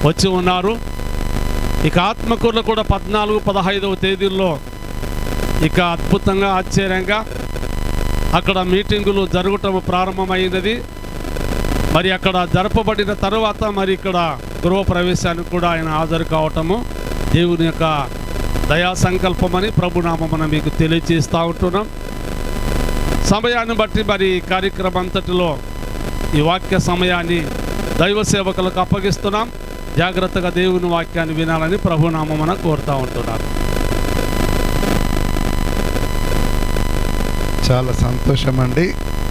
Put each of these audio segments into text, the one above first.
వచ్చి ఉన్నారు ఇక ఆత్మకూరులో కూడా పద్నాలుగు పదహైదవ తేదీల్లో ఇక అద్భుతంగా ఆశ్చర్యంగా అక్కడ మీటింగులు జరగటం ప్రారంభమైనది మరి అక్కడ జరపబడిన తరువాత మరి ఇక్కడ గృహప్రవేశానికి కూడా ఆయన హాజరు కావటము దేవుని యొక్క దయా సంకల్పమని ప్రభునామమున మీకు తెలియజేస్తూ ఉంటున్నాం సమయాన్ని బట్టి మరి ఈ కార్యక్రమం అంతటిలో ఈ వాక్య సమయాన్ని దైవ సేవకులకు అప్పగిస్తున్నాం జాగ్రత్తగా దేవుని వాక్యాన్ని వినాలని ప్రభునామమున కోరుతా ఉంటున్నాను చాలా సంతోషం అండి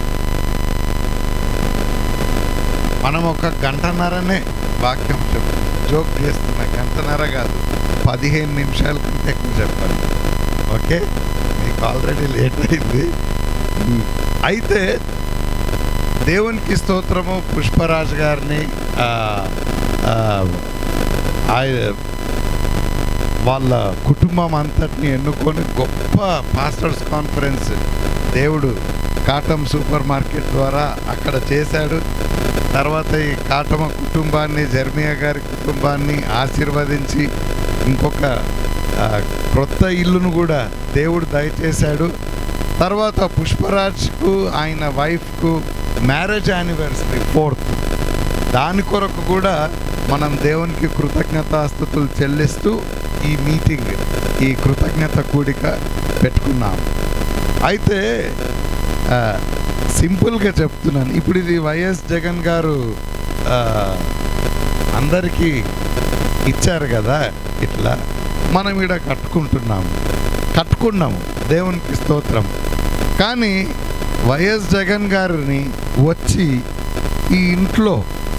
మనం ఒక గంటన్నరనే వాక్యం చెప్పు జోక్ చేస్తున్న గంటన్నర కాదు పదిహేను నిమిషాల కంటే ఎక్కువ చెప్పాలి ఓకే మీకు ఆల్రెడీ లేట్ అయింది అయితే దేవునికి స్తోత్రము పుష్పరాజ్ గారిని ఆ, ఆ, ఆయ- వాళ్ళ కుటుంబం అంతటిని ఎన్నుకొని గొప్ప పాస్టర్స్ కాన్ఫరెన్స్ దేవుడు కాటం సూపర్ మార్కెట్ ద్వారా అక్కడ చేశాడు తర్వాత ఈ కాటమ కుటుంబాన్ని జర్మియా గారి కుటుంబాన్ని ఆశీర్వదించి ఇంకొక ఆ, క్రొత్త ఇల్లును కూడా దేవుడు దయచేశాడు తర్వాత పుష్పరాజ్కు ఆయన వైఫ్కు మ్యారేజ్ యానివర్సరీ ఫోర్త్ దాని కొరకు కూడా మనం దేవునికి కృతజ్ఞతాస్థుతులు చెల్లిస్తూ ఈ మీటింగ్ ఈ కృతజ్ఞత కూడిక పెట్టుకున్నాం అయితే ఆ, సింపుల్గా చెప్తున్నాను ఇప్పుడు ఇది వైఎస్ జగన్ గారు ఆ, అందరికీ ఇచ్చారు కదా ఇట్లా మనం ఇక్కడ కట్టుకుంటున్నాము కట్టుకున్నాము దేవునికి స్తోత్రం కానీ వైఎస్ జగన్ గారిని వచ్చి ఈ ఇంట్లో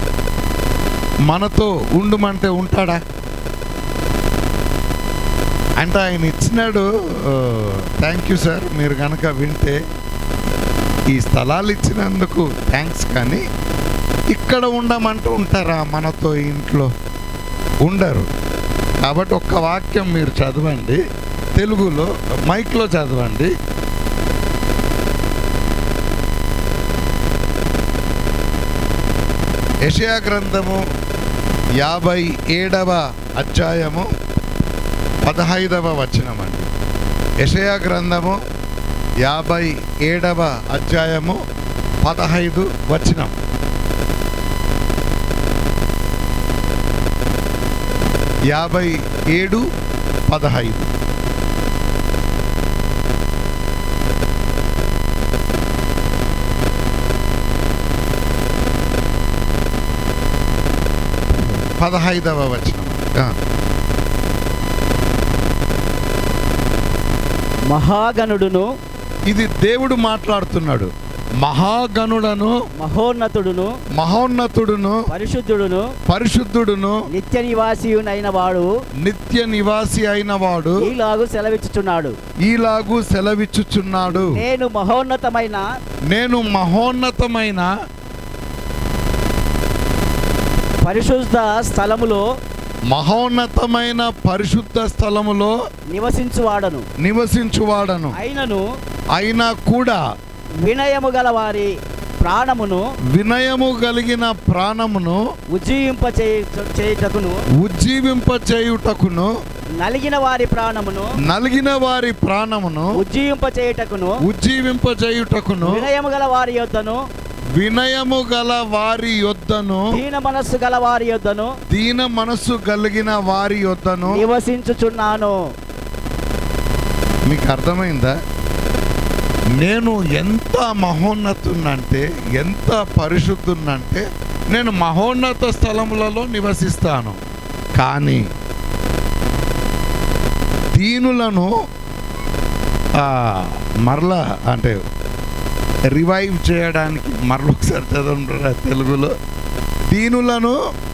మనతో ఉండుమంటే ఉంటాడా అంటే ఆయన ఇచ్చినాడు థ్యాంక్ యూ సార్ మీరు కనుక వింటే ఈ స్థలాలు ఇచ్చినందుకు థ్యాంక్స్ కానీ ఇక్కడ ఉండమంటూ ఉంటారా మనతో ఈ ఇంట్లో ఉండరు కాబట్టి ఒక్క వాక్యం మీరు చదవండి తెలుగులో మైక్లో చదవండి యషయా గ్రంథము యాభై ఏడవ అధ్యాయము పదహైదవ వచనం అండి యషయా గ్రంథము యాభై ఏడవ అధ్యాయము పదహైదు వచనం యాభై ఏడు పదహైదు పదహైదవ వచనం ఆ. మహాగణుడును ఇది దేవుడు మాట్లాడుతున్నాడు మహాగణుడను మహోన్నతుడును మహోన్నతుడును పరిశుద్ధుడును పరిశుద్ధుడును నిత్య నివాసియునైన వాడు నిత్య నివాసి అయిన వాడు ఈలాగు సెలవిచ్చుచున్నాడు ఈలాగు సెలవిచ్చుచున్నాడు నేను మహోన్నతమైన నేను మహోన్నతమైన పరిశుద్ధ స్థలములో మహోన్నతమైన పరిశుద్ధ స్థలములో నివసించువాడను నివసించువాడను అయినను అయినా కూడా వినయము గల వారి ప్రాణమును వినయము కలిగిన ప్రాణమును ఉజ్జీవింప చేయుటకును ఉజ్జీవింప చేయుటకును నలిగిన వారి ప్రాణమును నలిగిన వారి ప్రాణమును ఉజ్జీవింప చేయుటకును ఉజ్జీవింప చేయుటకును వినయము గల వారి యొద్దను వినయము గల వారి యొద్దను దీన మనస్సు గల వారి యొద్దను దీన మనస్సు కలిగిన వారి యొద్దను నివసించుచున్నాను మీకు అర్థమైందా నేను ఎంత మహోన్నతున్నంటే ఎంత పరిశుద్ధున్నంటే నేను మహోన్నత స్థలములలో నివసిస్తాను కానీ దీనులను ఆ, మరలా అంటే రివైవ్ చేయడానికి మరలా ఒకసారి చదవండి తెలుగులో దీనులను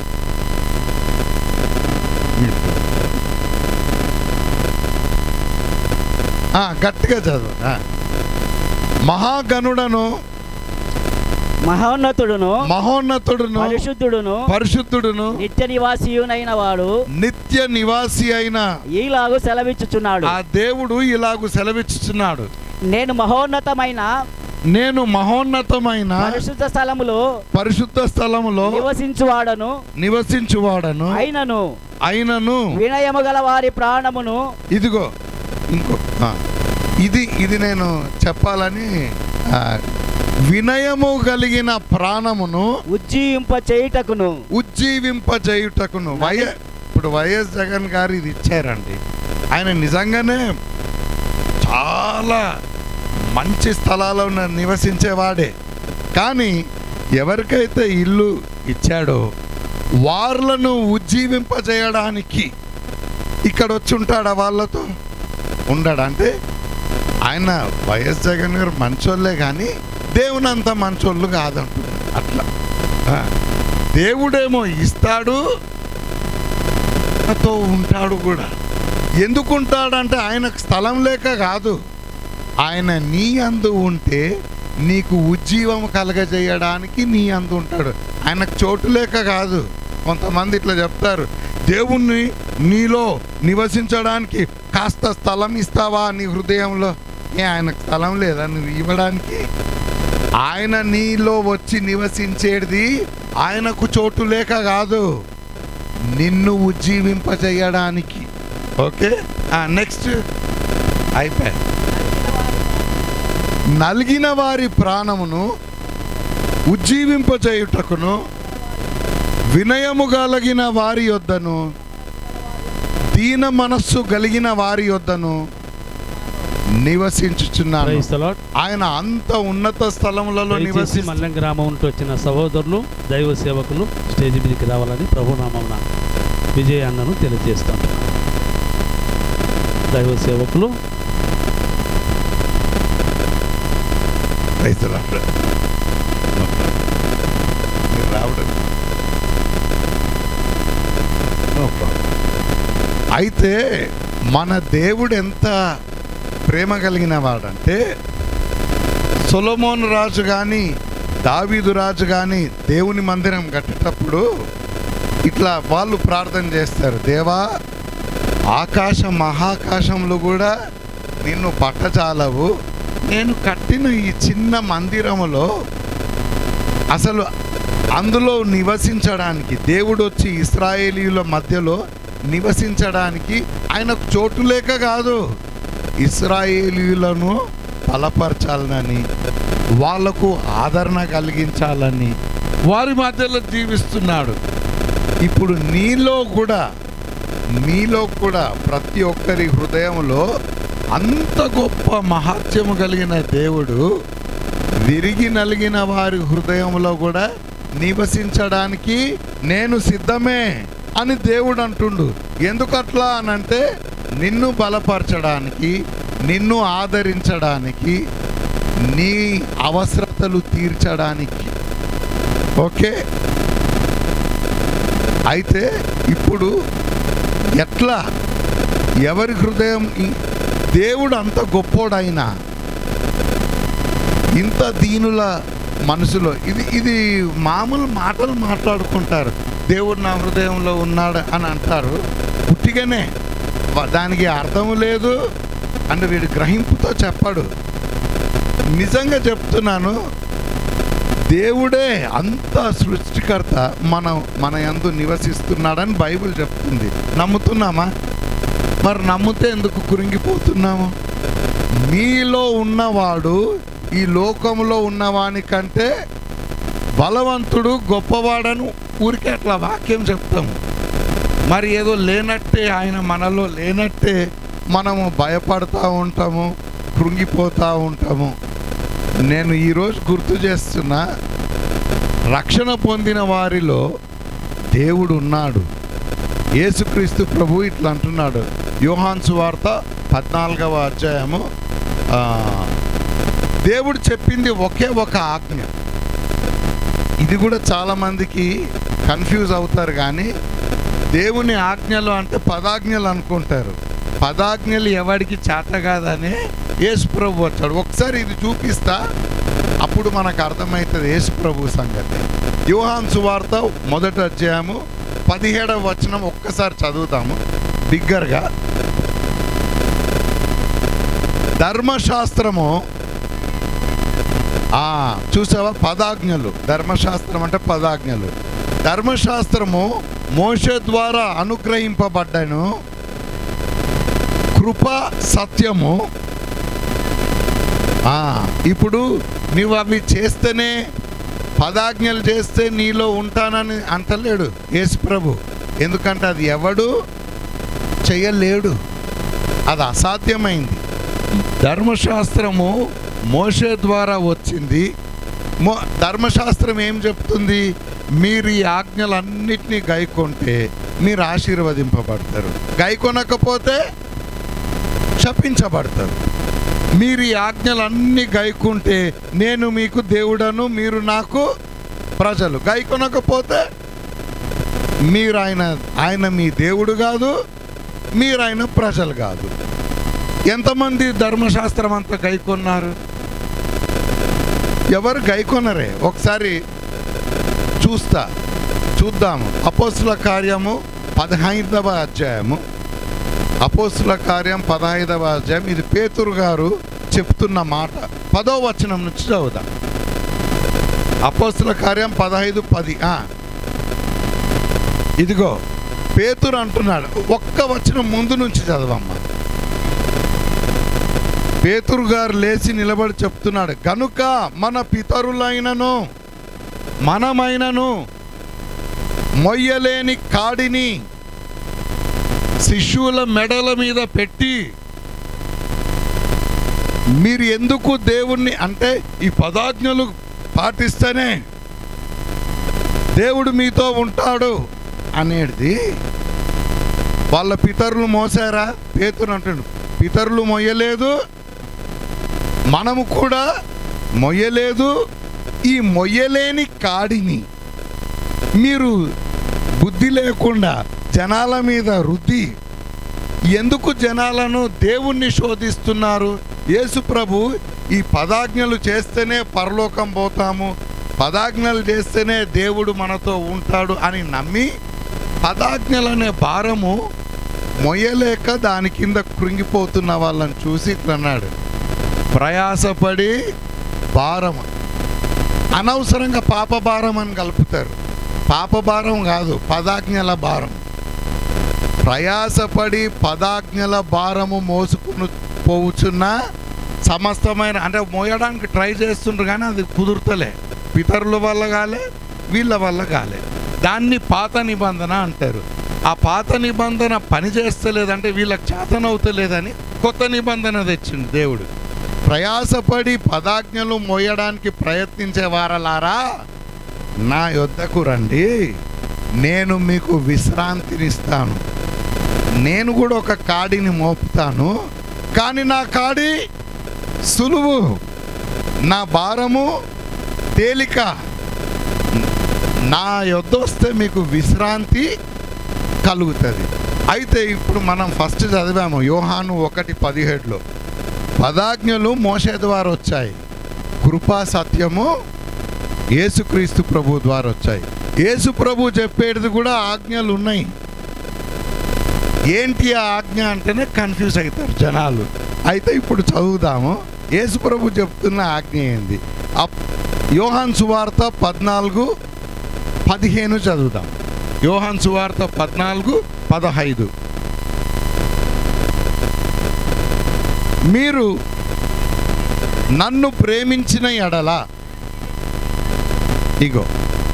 ఆ, గట్టిగా చదువు ఆ. మహాగణుడను మహోన్నతుడును మహోన్నతుడును పరిశుద్ధుడును పరిశుద్ధుడును నిత్య నివాసియునైన వాడు నిత్య నివాసి అయిన ఈలాగు సెలవిచ్చుచున్నాడు ఆ దేవుడు ఇలాగు సెలవిచ్చుచున్నాడు నేను మహోన్నతమైన నేను మహోన్నతమైన పరిశుద్ధ స్థలములో పరిశుద్ధ స్థలములో నివసించువాడను నివసించువాడను అయినను అయినను వినయము గల వారి ప్రాణమును ఇదిగో ఇంకో ఆ, ఇది ఇది నేను చెప్పాలని ఆ, వినయము కలిగిన ప్రాణమును ఉజ్జీవింప చేయుటకును ఉజ్జీవింపజేయుటకును వై ఇప్పుడు వైఎస్ జగన్ గారు ఇది ఇచ్చారండి ఆయన నిజంగానే చాలా మంచి స్థలాల్లో ఉన్న- నివసించేవాడే కానీ ఎవరికైతే ఇల్లు ఇచ్చాడో వాళ్ళను ఉజ్జీవింపజేయడానికి ఇక్కడ వచ్చి ఉంటాడా వాళ్ళతో ఉండడు అంటే ఆయన వైఎస్ జగన్ గారు మంచోళ్ళే కానీ దేవుని అంత మంచోళ్ళు కాదంటున్నారు అట్లా ఆ, దేవుడేమో ఇస్తాడు తో ఉంటాడు కూడా ఎందుకు ఉంటాడంటే ఆయనకు స్థలం లేక కాదు ఆయన నీ అందు ఉంటే నీకు ఉజ్జీవం కలగజేయడానికి నీ అందు ఉంటాడు ఆయనకు చోటు లేక కాదు కొంతమంది ఇట్లా చెప్తారు దేవుణ్ణి నీలో నివసించడానికి కాస్త స్థలం ఇస్తావా నీ హృదయంలో ఏ ఆయనకు స్థలం లేదా నువ్వు ఇవ్వడానికి ఆయన నీలో వచ్చి నివసించేది ఆయనకు చోటు లేక కాదు నిన్ను ఉజ్జీవింపజేయడానికి ఓకే నెక్స్ట్ అయిపోయా నలిగిన వారి ప్రాణమును ఉజ్జీవింపజేయుటకును వినయము కలిగిన వారి యొద్దను దీన మనస్సు కలిగిన వారి యొద్దను నివసించుచున్నాను Praise the Lord. ఆయన అంత ఉన్నత స్థలములలో దయచేసి నివసి మల్లెం గ్రామం నుండి వచ్చిన సహోదరులు దైవ సేవకులు స్టేజ్ మీదకి రావాలని ప్రభునామమున విజయ అన్నను తెలియజేస్తాను దైవ సేవకులు Praise the Lord. No problem. మీరు రావడం No problem. అయితే మన దేవుడు ఎంత ప్రేమ కలిగిన వాడంటే సొలమోన్ రాజు కానీ దావీదు రాజు కానీ దేవుని మందిరం కట్టేటప్పుడు ఇట్లా వాళ్ళు ప్రార్థన చేస్తారు దేవా ఆకాశ మహాకాశంలో కూడా నిన్ను పట్టచాలవు నేను కట్టిన ఈ చిన్న మందిరములో అసలు అందులో నివసించడానికి దేవుడు వచ్చి ఇస్రాయేలీల మధ్యలో నివసించడానికి ఆయనకు చోటు లేక కాదు ఇస్రాయేలీలను బలపరచాలని వాళ్లకు ఆదరణ కలిగించాలని వారి మధ్యలో జీవిస్తున్నాడు ఇప్పుడు నీలో కూడా నీలో కూడా ప్రతి ఒక్కరి హృదయంలో అంత గొప్ప మహాత్యము కలిగిన దేవుడు విరిగి నలిగిన వారి హృదయంలో కూడా నివసించడానికి నేను సిద్ధమే అని దేవుడు అంటుండు ఎందుకు అట్లా అనంటే నిన్ను బలపరచడానికి నిన్ను ఆదరించడానికి నీ అవసరతలు తీర్చడానికి ఓకే అయితే ఇప్పుడు ఎట్లా ఎవరి హృదయం ఈ- దేవుడు అంత గొప్పోడైనా ఇంత దీనుల మనసులో ఇది ఇది మామూలు మాటలు మాట్లాడుకుంటారు దేవుడు నా హృదయంలో ఉన్నాడు అని అంటారు పుట్టిగానే వ- దానికి అర్థం లేదు అంటే వీడు గ్రహింపుతో చెప్పాడు నిజంగా చెప్తున్నాను దేవుడే అంత సృష్టికర్త మన మన యందు నివసిస్తున్నాడని బైబిల్ చెప్తుంది నమ్ముతున్నామా మరి నమ్మితే ఎందుకు కురింగిపోతున్నాము మీలో ఉన్నవాడు ఈ లోకంలో ఉన్నవాని కంటే బలవంతుడు గొప్పవాడను ఊరికే అట్లా వాక్యం చెప్తాము మరి ఏదో లేనట్టే ఆయన మనలో లేనట్టే మనము భయపడతా ఉంటాము కృంగిపోతూ ఉంటాము నేను ఈరోజు గుర్తు చేస్తున్నా రక్షణ పొందిన వారిలో దేవుడు ఉన్నాడు యేసుక్రీస్తు ప్రభు ఇట్లా అంటున్నాడు యోహాన్ సువార్త పద్నాలుగవ అధ్యాయము ఆ, దేవుడు చెప్పింది ఒకే ఒక ఆజ్ఞ ఇది కూడా చాలామందికి కన్ఫ్యూజ్ అవుతారు కానీ దేవుని ఆజ్ఞలు అంటే పదాజ్ఞలు అనుకుంటారు పదాజ్ఞలు ఎవరికి చేత కాదని యేసు ప్రభు వచ్చాడు ఒకసారి ఇది చూపిస్తా అప్పుడు మనకు అర్థమవుతుంది యేసు ప్రభు సంగతి యోహాన్ సువార్త మొదటి అధ్యాయము పదిహేడవ వచనం ఒక్కసారి చదువుతాము బిగ్గరగా ధర్మశాస్త్రము ఆ, చూసావా పదాజ్ఞలు ధర్మశాస్త్రం అంటే పదాజ్ఞలు ధర్మశాస్త్రము మోషే ద్వారా అనుగ్రహింపబడ్డాను కృప సత్యము ఆ, ఇప్పుడు నువ్వు అవి చేస్తేనే పదాజ్ఞలు చేస్తే నీలో ఉంటానని అంటలేడు యేసు ప్రభు ఎందుకంటే అది ఎవడు చెయ్యలేడు అది అసాధ్యమైంది ధర్మశాస్త్రము మోషే ద్వారా వచ్చింది మో ధర్మశాస్త్రం ఏం చెప్తుంది మీరు ఈ ఆజ్ఞలన్నిటినీ గైకొంటే మీరు ఆశీర్వదింపబడతారు గైకొనకపోతే శపించబడతారు మీరు ఈ ఆజ్ఞలన్నీ గైకుంటే నేను మీకు దేవుడను మీరు నాకు ప్రజలు గైకొనకపోతే మీరు ఆయన ఆయన మీ దేవుడు కాదు మీరు ఆయన ప్రజలు కాదు ఎంతమంది ధర్మశాస్త్రం అంతా గైకొన్నారు ఎవరు గైకొనరే ఒకసారి చూస్తా చూద్దాము అపోస్తుల కార్యము పదహైదవ అధ్యాయము అపోస్తుల కార్యం పదహైదవ అధ్యాయం ఇది పేతురు గారు చెప్తున్న మాట పదో వచనం నుంచి చదువుదాం అపోస్తుల కార్యం పదహైదు పది ఆ. ఇదిగో పేతురు అంటున్నాడు ఒక్క వచనం ముందు నుంచి చదవమ్మా పేతురు గారు లేచి నిలబడి చెప్తున్నాడు కనుక మన పితరులైనను మనమైనను మొయ్యలేని కాడిని శిశువుల మెడల మీద పెట్టి మీరు ఎందుకు దేవుణ్ణి అంటే ఈ పదాజ్ఞలు పాటిస్తేనే దేవుడు మీతో ఉంటాడు అనేది వాళ్ళ పితరులు మోసారా పేతురు అంటాడు పితరులు మొయ్యలేదు మనము కూడా మొయ్యలేదు ఈ మొయ్యలేని కాడిని మీరు బుద్ధి లేకుండా జనాల మీద రుద్ది ఎందుకు జనాలను దేవుణ్ణి శోధిస్తున్నారు యేసు ప్రభు ఈ పదాజ్ఞలు చేస్తేనే పరలోకం పోతాము పదాజ్ఞలు చేస్తేనే దేవుడు మనతో ఉంటాడు అని నమ్మి పదాజ్ఞలనే భారము మొయ్యలేక దాని కింద కృంగిపోతున్న వాళ్ళని చూసి ఇట్లా అన్నాడు ప్రయాసపడి భారం అనవసరంగా పాప భారం అని కలుపుతారు పాప భారం కాదు పదాజ్ఞల భారం ప్రయాసపడి పదాజ్ఞల భారము మోసుకుని పోవుచున్న సమస్తమైన అంటే మోయడానికి ట్రై చేస్తుండ్రు కానీ అది కుదురుతలే పితరుల వల్ల కాలే వీళ్ళ వల్ల కాలే దాన్ని పాత నిబంధన అంటారు ఆ పాత నిబంధన పని చేస్తలేదంటే వీళ్ళకి చేతనవుతలేదని కొత్త నిబంధన తెచ్చింది దేవుడు ప్రయాసపడి పదాజ్ఞలు మోయడానికి ప్రయత్నించే వారలారా నా యొద్దకు రండి నేను మీకు విశ్రాంతినిస్తాను నేను కూడా ఒక కాడిని మోపుతాను కానీ నా కాడి సులువు నా భారము తేలిక నా యొద్ద వస్తే మీకు విశ్రాంతి కలుగుతుంది అయితే ఇప్పుడు మనం ఫస్ట్ చదివాము యోహాను ఒకటి పదిహేడులో పదాజ్ఞలు మోసే ద్వారా వచ్చాయి కృపా సత్యము యేసుక్రీస్తు ప్రభు ద్వారా వచ్చాయి యేసు ప్రభు చెప్పేది కూడా ఆజ్ఞలు ఉన్నాయి ఏంటి ఆ ఆజ్ఞ అంటేనే కన్ఫ్యూజ్ అవుతారు జనాలు అయితే ఇప్పుడు చదువుదాము యేసు ప్రభు చెప్తున్న ఆజ్ఞ ఏంది అప్ యోహాన్ సువార్త పద్నాలుగు పదిహేను చదువుదాం యోహాన్ సువార్త పద్నాలుగు పదహైదు మీరు నన్ను ప్రేమించిన ఎడల ఇగో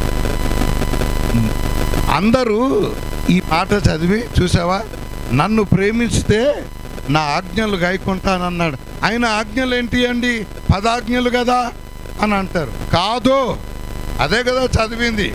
అందరూ ఈ మాట చదివి చూసావా నన్ను ప్రేమించితే నా ఆజ్ఞలు గాయకుంటానన్నాడు ఆయన ఆజ్ఞలు ఏంటి అండి పదాజ్ఞలు కదా అని అంటారు కాదు అదే కదా చదివింది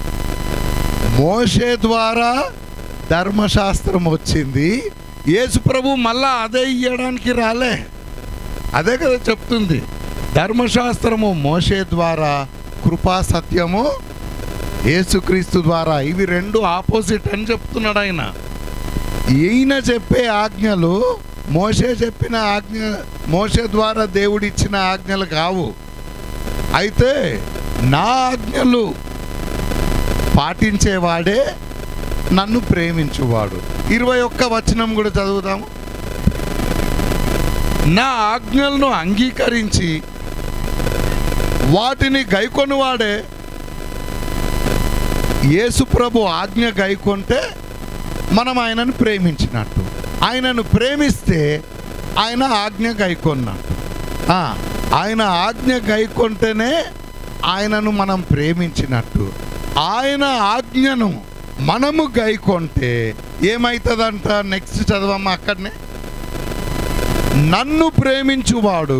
మోషే ద్వారా ధర్మశాస్త్రం వచ్చింది యేసు ప్రభు మళ్ళా అదే ఇయ్యడానికి రాలే అదే కదా చెప్తుంది ధర్మశాస్త్రము మోషే ద్వారా కృపా సత్యము యేసుక్రీస్తు ద్వారా ఇవి రెండు ఆపోజిట్ అని చెప్తున్నాడు ఆయన ఈయన చెప్పే ఆజ్ఞలు మోషే చెప్పిన ఆజ్ఞ మోషే ద్వారా దేవుడిచ్చిన ఆజ్ఞలు కావు అయితే నా ఆజ్ఞలు పాటించేవాడే నన్ను ప్రేమించువాడు ఇరవై ఒక్క వచనం కూడా చదువుదాము నా ఆజ్ఞలను అంగీకరించి వాటిని గైకొనివాడే యేసు ప్రభు ఆజ్ఞ గైకొంటే మనం ఆయనను ప్రేమించినట్టు ఆయనను ప్రేమిస్తే ఆయన ఆజ్ఞ గైకొన్నట్టు ఆ, ఆయన ఆజ్ఞ గైకొంటేనే ఆయనను మనం ప్రేమించినట్టు ఆయన ఆజ్ఞను మనము గైకొంటే ఏమవుతుందంట నెక్స్ట్ చదవమ్మా అక్కడనే నన్ను ప్రేమించువాడు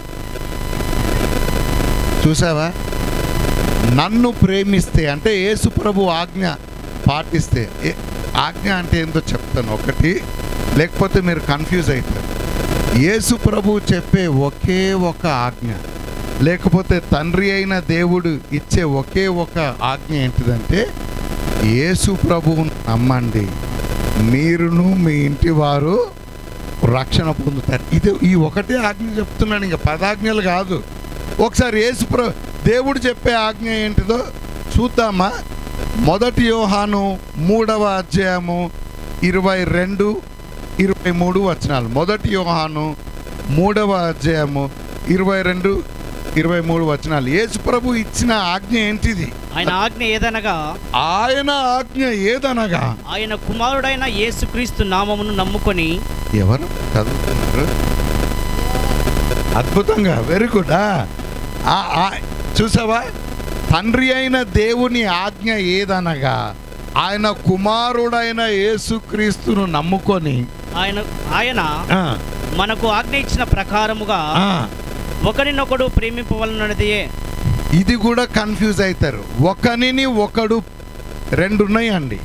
చూసావా నన్ను ప్రేమిస్తే అంటే యేసు ప్రభు ఆజ్ఞ పాటిస్తే ఏ- ఆజ్ఞ అంటే ఏందో చెప్తాను ఒకటి లేకపోతే మీరు కన్ఫ్యూజ్ అవుతారు యేసు ప్రభు చెప్పే ఒకే ఒక ఆజ్ఞ లేకపోతే తండ్రి అయిన దేవుడు ఇచ్చే ఒకే ఒక ఆజ్ఞ ఏంటిదంటే యేసు ప్రభువును నమ్మండి మీరును మీ ఇంటి వారు రక్షణ పొందుతారు ఇది ఈ ఒకటే ఆజ్ఞ చెప్తున్నాను ఇంకా పదాజ్ఞలు కాదు ఒకసారి యేసు ప్ర దేవుడు చెప్పే ఆజ్ఞ ఏంటిదో చూద్దామా మొదటి యోహాను మూడవ అధ్యాయము ఇరవై రెండు ఇరవై మూడు వచనాలు మొదటి యోహాను మూడవ అధ్యాయము ఇరవై రెండు ఇరవై మూడు వచనాలు యేసు ప్రభు ఇచ్చిన ఆజ్ఞ ఏంటిది ఆయన ఆజ్ఞ ఏదనగా ఆయన ఆజ్ఞ ఏదనగా ఆయన కుమారుడైన యేసుక్రీస్తు నామమును నమ్ముకొని ఎవరు చదువుతున్నారు అద్భుతంగా వెరీ గుడ్ చూసావా తండ్రి అయిన దేవుని ఆజ్ఞ ఏదనగా ఆయన కుమారుడైన యేసుక్రీస్తును నమ్ముకొని ఆయన ఆయన ఆ, మనకు ఆజ్ఞ ఇచ్చిన ప్రకారముగా ఆ, ఒకరినొకడు ప్రేమింపవలనదియే ఇది కూడా కన్ఫ్యూజ్ అవుతారు ఒకనిని ఒకడు రెండు ఉన్నాయండి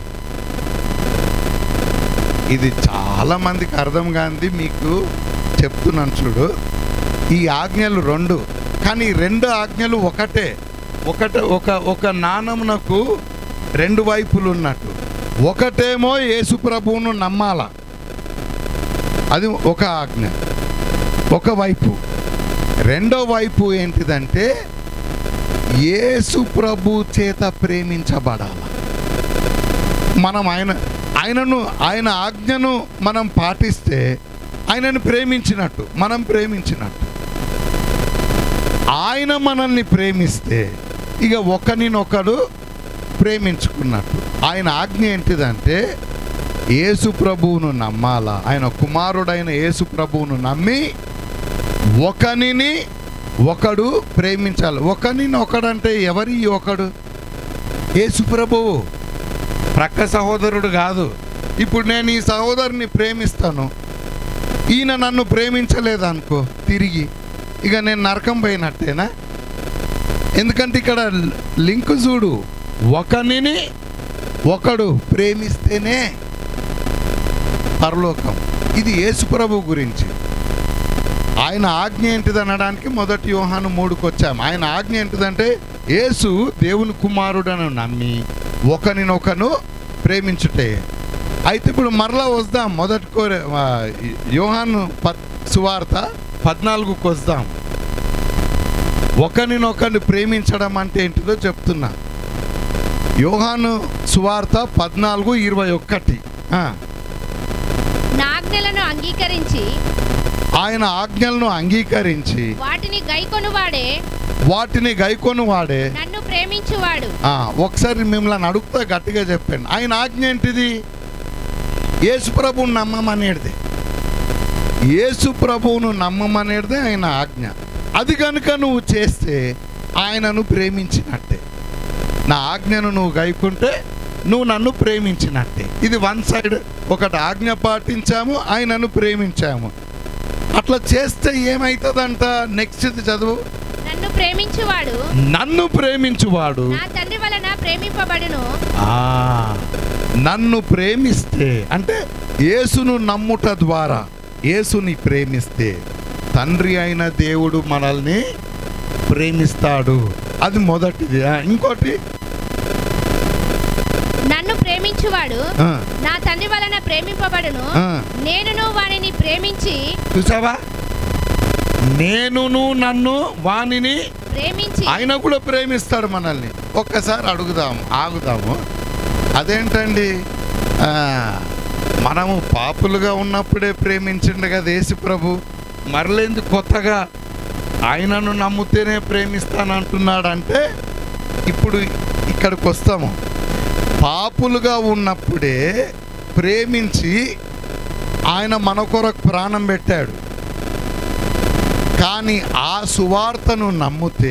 ఇది చాలా మందికి అర్థం కాంది మీకు చెప్తున్నాను చూడు ఈ ఆజ్ఞలు రెండు కానీ ఈ రెండు ఆజ్ఞలు ఒకటే ఒకటే ఒక ఒక నాణమునకు రెండు వైపులు ఉన్నట్టు ఒకటేమో యేసు ప్రభువును నమ్మాల అది ఒక ఆజ్ఞ ఒక వైపు రెండో వైపు ఏంటిదంటే యేసు ప్రభు చేత ప్రేమించబడాల మనం ఆయన ఆయనను ఆయన ఆజ్ఞను మనం పాటిస్తే ఆయనను ప్రేమించినట్టు మనం ప్రేమించినట్టు ఆయన మనల్ని ప్రేమిస్తే ఇక ఒకరినొకడు ప్రేమించుకున్నట్టు ఆయన ఆజ్ఞ ఏంటిదంటే యేసు ప్రభువును నమ్మాలా ఆయన కుమారుడైన యేసు ప్రభువును నమ్మి ఒకనిని ఒకడు ప్రేమించాలి ఒకనిని ఒకడంటే ఎవరి ఈ ఒకడు యేసు ప్రభువు ప్రక్క సహోదరుడు కాదు ఇప్పుడు నేను ఈ సహోదరుని ప్రేమిస్తాను ఈయన నన్ను ప్రేమించలేదనుకో తిరిగి ఇక నేను నరకం పోయినట్టేనా ఎందుకంటే ఇక్కడ లింక్ చూడు ఒకనిని ఒకడు ప్రేమిస్తేనే పరలోకం ఇది యేసుప్రభు గురించి ఆయన ఆజ్ఞ ఏంటిది అనడానికి మొదటి యోహాను మూడుకు వచ్చాము ఆయన ఆజ్ఞ ఏంటిదంటే యేసు దేవుని కుమారుడను నమ్మి ఒకరినొకను ప్రేమించుటే అయితే ఇప్పుడు మరలా వద్దాం మొదటి కోరే ఆ, యోహాను పద్ సువార్త పద్నాలుగుకి వద్దాం ఒకరినొకరిని ప్రేమించడం అంటే ఏంటిదో చెప్తున్నా యోహాను సువార్త పద్నాలుగు ఇరవై ఒక్కటి ఆ, నా ఆజ్ఞలను అంగీకరించి ఆయన ఆజ్ఞలను అంగీకరించి వాటిని గైకొనువాడే వాటిని గైకొని వాడే నన్ను ప్రేమించువాడు ఆ, ఒకసారి మిమ్మల్ని అడుగుతా గట్టిగా చెప్పండి ఆయన ఆజ్ఞ ఏంటిది యేసు ప్రభువును నమ్మమనేది యేసు ప్రభువును నమ్మమనేది ఆయన ఆజ్ఞ అది కనుక నువ్వు చేస్తే ఆయనను ప్రేమించినట్టే నా ఆజ్ఞను నువ్వు గైకుంటే నువ్వు నన్ను ప్రేమించినట్టే ఇది వన్ సైడ్ ఒకటి ఆజ్ఞ పాటించాము ఆయనను ప్రేమించాము అట్లా చేస్తే ఏమవుతుందంట నెక్స్ట్ చదువు నన్ను ప్రేమించువాడు నన్ను ప్రేమించువాడు నా తండ్రి వలన ప్రేమింపబడును ఆ, నన్ను ప్రేమిస్తే అంటే యేసును నమ్ముట ద్వారా యేసుని ప్రేమిస్తే తండ్రి అయిన దేవుడు మనల్ని ప్రేమిస్తాడు అది మొదటిది ఆ, ఇంకోటి నన్ను ప్రేమించువాడు ఆ, నా తండ్రి వలన ప్రేమింపబడును ఆ, నేనును వానిని ప్రేమించి చూసావా నేనును నన్ను వానిని ప్రేమించి ఆయన కూడా ప్రేమిస్తాడు మనల్ని ఒక్కసారి అడుగుదాం ఆగుదాము అదేంటండి ఆ, మనము పాపులుగా ఉన్నప్పుడే ప్రేమించిండు కదా యేసు ప్రభు మరలేంది కొత్తగా ఆయనను నమ్ముతేనే ప్రేమిస్తానంటున్నాడంటే ఇప్పుడు ఇక్కడికి వస్తాము పాపులుగా ఉన్నప్పుడే ప్రేమించి ఆయన మన కొరకు ప్రాణం పెట్టాడు కానీ ఆ సువార్తను నమ్మితే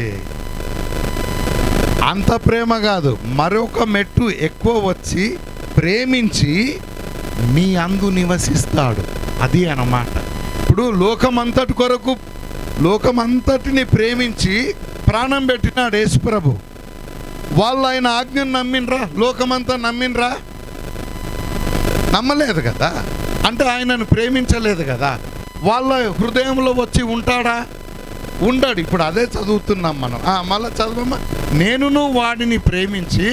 అంత ప్రేమ కాదు మరొక మెట్టు ఎక్కువ వచ్చి ప్రేమించి మీ అందు నివసిస్తాడు అది అన్నమాట ఇప్పుడు లోకమంతటి కొరకు లోకమంతటిని ప్రేమించి ప్రాణం పెట్టినాడు యేసుప్రభు వాళ్ళు ఆయన ఆజ్ఞను నమ్మినరా లోకమంతా నమ్మినరా నమ్మలేదు కదా అంటే ఆయనను ప్రేమించలేదు కదా వాళ్ళ హృదయంలో వచ్చి ఉంటాడా ఉండడు ఇప్పుడు అదే చదువుతున్నాం మనం ఆ, మళ్ళా చదవమ్మా నేనును వాడిని ప్రేమించి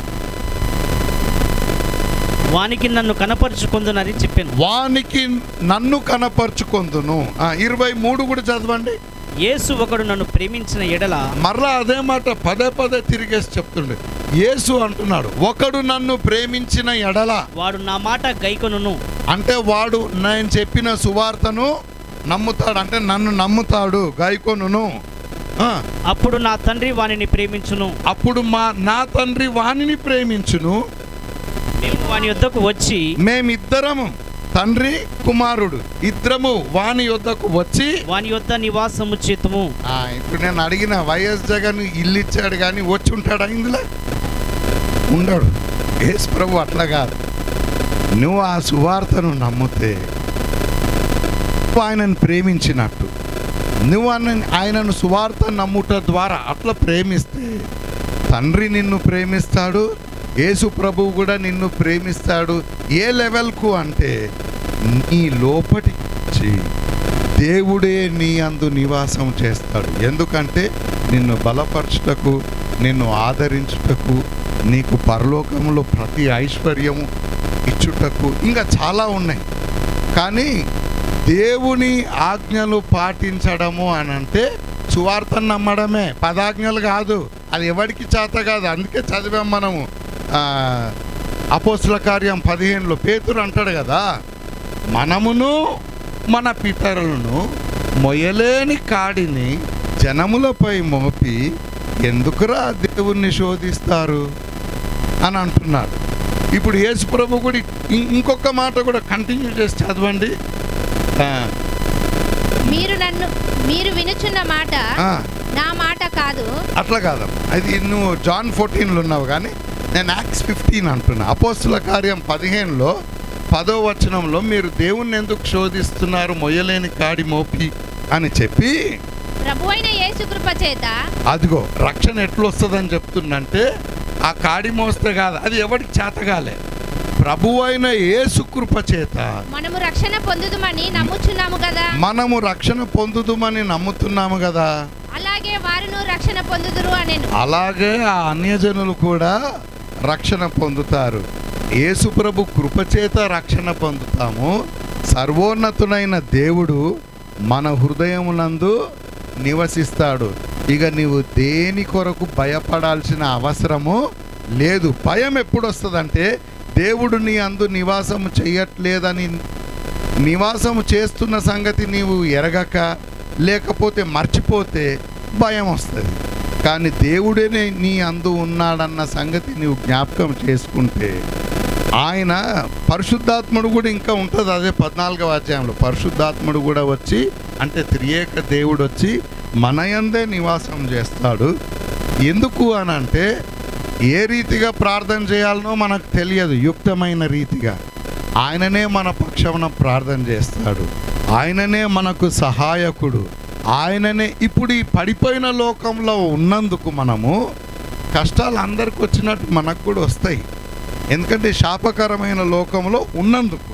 వానికి నన్ను కనపరుచుకుందునని చెప్పాను వానికి నన్ను కనపరుచుకొందును ఆ, ఇరవై మూడు కూడా చదవండి యేసు ఒకడు నన్ను ప్రేమించిన ఎడల మరలా అదే మాట పదే పదే తిరిగేసి చెప్తుండే యేసు అంటున్నాడు ఒకడు నన్ను ప్రేమించిన ఎడల వాడు నా మాట గైకొనును అంటే వాడు నేను చెప్పిన సువార్తను నమ్ముతాడు అంటే నన్ను నమ్ముతాడు గాయకొనును ఆ, అప్పుడు నా తండ్రి వానిని ప్రేమించును అప్పుడు మా నా తండ్రి వానిని ప్రేమించును మేము వాని యొద్దకు వచ్చి మేమిద్దరము తండ్రి కుమారుడు ఇద్దరము వాని యొద్దకు వచ్చి వాని యొద్ద నివాసము చేతుము ఆ, ఇప్పుడు నేను అడిగిన వైఎస్ జగన్ ఇల్లు ఇచ్చాడు కానీ వచ్చి ఉంటాడా ఇందులో ఉండడు యేసు ప్రభు అట్లా కాదు నువ్వు ఆ సువార్తను నమ్మితే నువ్వు ఆయనను ప్రేమించినట్టు నువ్వు ఆయన ఆయనను సువార్త నమ్ముట ద్వారా అట్లా ప్రేమిస్తే తండ్రి నిన్ను ప్రేమిస్తాడు యేసు ప్రభువు కూడా నిన్ను ప్రేమిస్తాడు ఏ లెవెల్కు అంటే నీ లోపటికి వచ్చి దేవుడే నీ అందు నివాసం చేస్తాడు ఎందుకంటే నిన్ను బలపరచుటకు నిన్ను ఆదరించుటకు నీకు పరలోకంలో ప్రతి ఐశ్వర్యము ఇచ్చుటకు ఇంకా చాలా ఉన్నాయి కానీ దేవుని ఆజ్ఞలు పాటించడము అని అంటే సువార్తను నమ్మడమే పదాజ్ఞలు కాదు అది ఎవరికి చేత కాదు అందుకే చదివాం మనము ఆ, అపోస్తుల కార్యం పదిహేనులో పేతురు అంటాడు కదా మనమును మన పితరులను మొయలేని కాడిని జనములపై మోపి ఎందుకురా దేవుణ్ణి శోధిస్తారు అని అంటున్నాడు ఇప్పుడు యేసు ప్రభు కూడా ఇం- ఇంకొక మాట కూడా కంటిన్యూ చేసి చదవండి ఆ, మీరు నన్ను మీరు వినుచున్న మాట ఆ, నా మాట కాదు అట్లా కాదమ్మా అది నువ్వు జాన్ ఫోర్టీన్లో ఉన్నావు కానీ నేను యాక్స్ ఫిఫ్టీన్ అంటున్నా అపోస్తుల కార్యం పదిహేనులో పదో వచనంలో మీరు దేవుణ్ణి ఎందుకు శోధిస్తున్నారు మొయ్యలేని కాడి మోపి అని చెప్పి ప్రభు అయిన యేసు కృప చేత అదిగో రక్షణ ఎట్లా వస్తుందని చెప్తుందంటే ఆ కాడి మోస్తే కాదు అది ఎవరికి చేతగాలే ప్రభు అయిన యేసు కృప చేత మనము రక్షణ పొందుదుమని నమ్ముచున్నాము కదా మనము రక్షణ పొందుదుమని నమ్ముతున్నాము కదా అలాగే వారును రక్షణ పొందుదురు అనెను అలాగే ఆ అన్యజనులు కూడా రక్షణ పొందుతారు యేసు ప్రభు కృపచేత రక్షణ పొందుతాము సర్వోన్నతుడైన దేవుడు మన హృదయమునందు నివసిస్తాడు ఇక నీవు దేని కొరకు భయపడాల్సిన అవసరము లేదు భయం ఎప్పుడు వస్తుందంటే దేవుడు నీ అందు నివాసము చేయట్లేదని నివాసము చేస్తున్న సంగతి నీవు ఎరగక లేకపోతే మర్చిపోతే భయం వస్తుంది కానీ దేవుడే నీ అందు ఉన్నాడన్న సంగతి నీవు జ్ఞాపకం చేసుకుంటే ఆయన పరిశుద్ధాత్ముడు కూడా ఇంకా ఉంటుంది అదే పద్నాలుగవ అధ్యాయంలో పరిశుద్ధాత్ముడు కూడా వచ్చి అంటే త్రియేక దేవుడు వచ్చి మన యందే నివాసం చేస్తాడు ఎందుకు అని అంటే ఏ రీతిగా ప్రార్థన చేయాలనో మనకు తెలియదు యుక్తమైన రీతిగా ఆయననే మన పక్షమున ప్రార్థన చేస్తాడు ఆయననే మనకు సహాయకుడు ఆయననే ఇప్పుడు ఈ పడిపోయిన లోకంలో ఉన్నందుకు మనము కష్టాలు అందరికి వచ్చినట్టు మనకు కూడా వస్తాయి ఎందుకంటే శాపకరమైన లోకంలో ఉన్నందుకు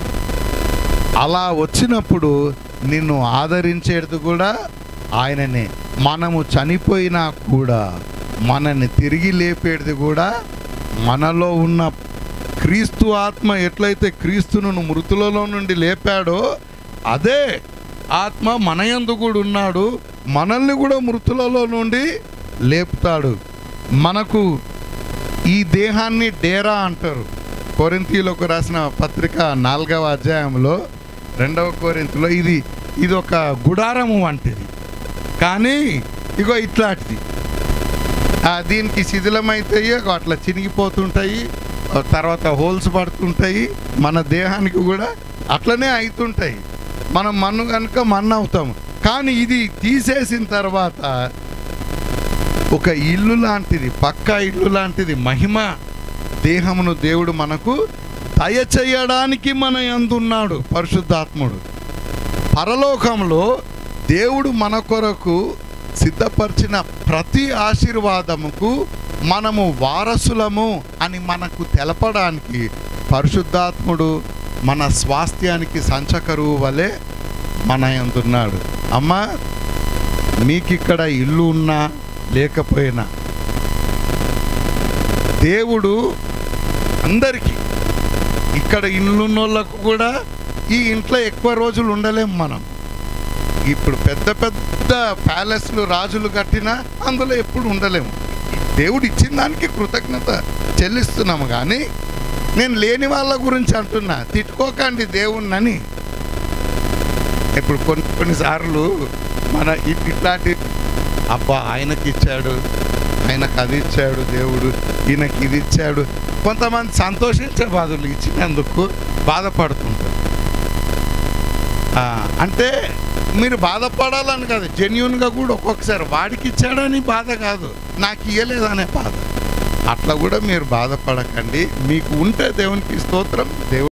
అలా వచ్చినప్పుడు నిన్ను ఆదరించేది కూడా ఆయననే మనము చనిపోయినా కూడా మనల్ని తిరిగి లేపేది కూడా మనలో ఉన్న క్రీస్తు ఆత్మ ఎట్లయితే క్రీస్తును మృతులలో నుండి లేపాడో అదే ఆత్మ మన యందు కూడా ఉన్నాడు మనల్ని కూడా మృతులలో నుండి లేపుతాడు మనకు ఈ దేహాన్ని డేరా అంటారు కొరింతీలకు రాసిన పత్రిక నాలుగవ అధ్యాయంలో రెండవ కొరింతలో ఇది ఇది ఒక గుడారము వంటిది కానీ ఇగో ఇట్లాంటిది ఆ, దీనికి శిథిలమైతాయి ఇగో అట్లా చినిగిపోతుంటాయి ఆ తర్వాత హోల్స్ పడుతుంటాయి మన దేహానికి కూడా అట్లనే అవుతుంటాయి మనం మన్ను కనుక మన్ను అవుతాము కానీ ఇది తీసేసిన తర్వాత ఒక ఇల్లు లాంటిది పక్కా ఇల్లు లాంటిది మహిమ దేహమును దేవుడు మనకు దయచేయడానికి మన అందున్నాడు పరిశుద్ధాత్ముడు పరలోకంలో దేవుడు మన కొరకు సిద్ధపరిచిన ప్రతి ఆశీర్వాదముకు మనము వారసులము అని మనకు తెలపడానికి పరిశుద్ధాత్ముడు మన స్వాస్థ్యానికి సంచకరువు వలె మన అందున్నాడు అమ్మా మీకు ఇక్కడ ఇల్లు ఉన్నా లేకపోయినా దేవుడు అందరికీ ఇక్కడ ఇల్లున్నోళ్ళకు కూడా ఈ ఇంట్లో ఎక్కువ రోజులు ఉండలేం మనం ఇప్పుడు పెద్ద పెద్ద ప్యాలెస్లు రాజులు కట్టినా అందులో ఎప్పుడు ఉండలేము దేవుడు ఇచ్చిన దానికి కృతజ్ఞత చెల్లిస్తున్నాము కానీ నేను లేని వాళ్ళ గురించి అంటున్నా తిట్టుకోకండి దేవుణ్ణని ఇప్పుడు కొన్ని కొన్నిసార్లు మన ఇ- ఇట్లాంటి అబ్బా ఆయనకి ఇచ్చాడు ఆయనకు అది ఇచ్చాడు దేవుడు ఈయనకి ఇది ఇచ్చాడు కొంతమంది సంతోషించే బాధలు ఇచ్చినందుకు బాధపడుతుంటారు ఆ, అంటే మీరు బాధపడాలని కాదు జెన్యున్గా కూడా ఒక్కొక్కసారి వాడికి ఇచ్చాడని బాధ కాదు నాకు ఇయ్యలేదనే బాధ అట్లా కూడా మీరు బాధపడకండి మీకు ఉంటే దేవునికి స్తోత్రం దేవుడు